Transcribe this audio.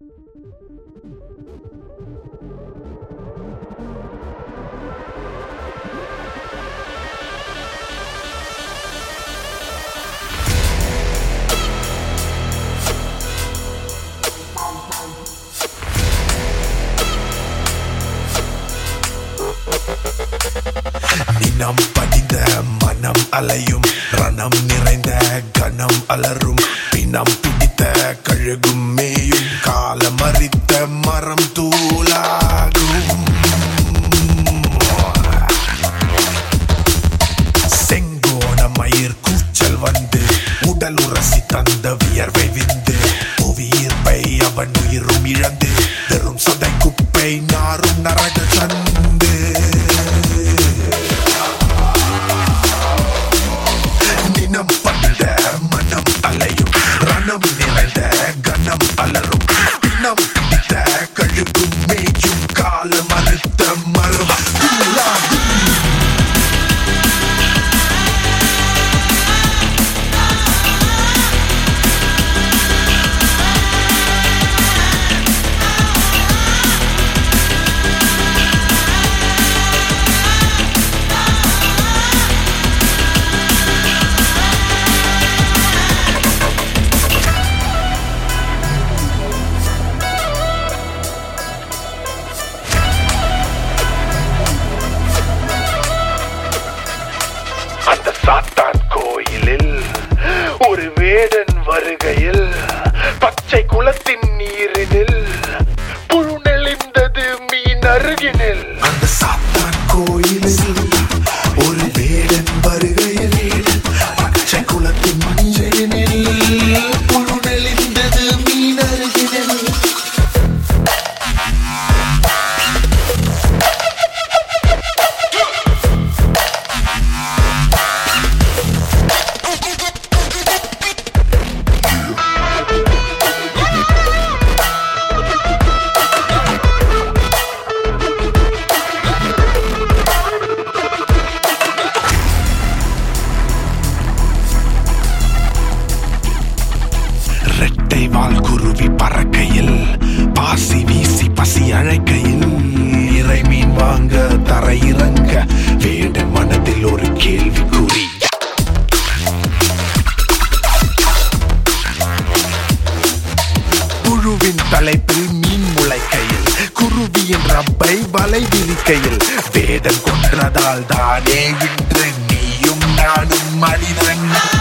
நினம் படிந்த மனம் அலையும் ரணம் நிறைந்த கணம் அலரும் பிணம் பிடித்த கழுகும் மேயும் காலம் அறித்த மரம் தூளாகும் செங்கோண மயிர் கூச்சல் வந்து உடல் உரசி தந்த வியர்வை விந்து புவியீர்ப்பை அவன் உயிரும் இழந்து வெறும் சதை குப்பை நாரும் நரக சந்து நினம் பண்ட மனம் அலையும் ரணம் நிறைந்த கணம் அலரும் பிணம் பிடித்த கழுகும் மேயும் காலம் அறுத்த மரம் தூளாகும் அந்த சாத்தான் கோயிலில் ஒரு வேடன் வருகையில் பச்சை குளத்தின் நீரினில் புழு நெளிந்தது மீன் அருகினில் அந்த சாத்தான் கோயிலில் ஒரு வேடன் வருகையில் பச்சை குளத்தின் நீரினில் புழு நெளிந்தது மீன் அருகினில் ரெட்டை வால் குருவி பறக்கையில் பாசி வீசி பசி அழைக்கையில் இறை மீன் வாங்க தரை இறங்க வேட மனதில் ஒரு கேள்விக்குறி புழுவின் தலைப்பில் மீன் முளைக்கையில் குருவியின் ரப்பை வலை விரிக்கையில் வேடன் கொன்றதால் தானே இன்று நீயும் நானும் மனிதன்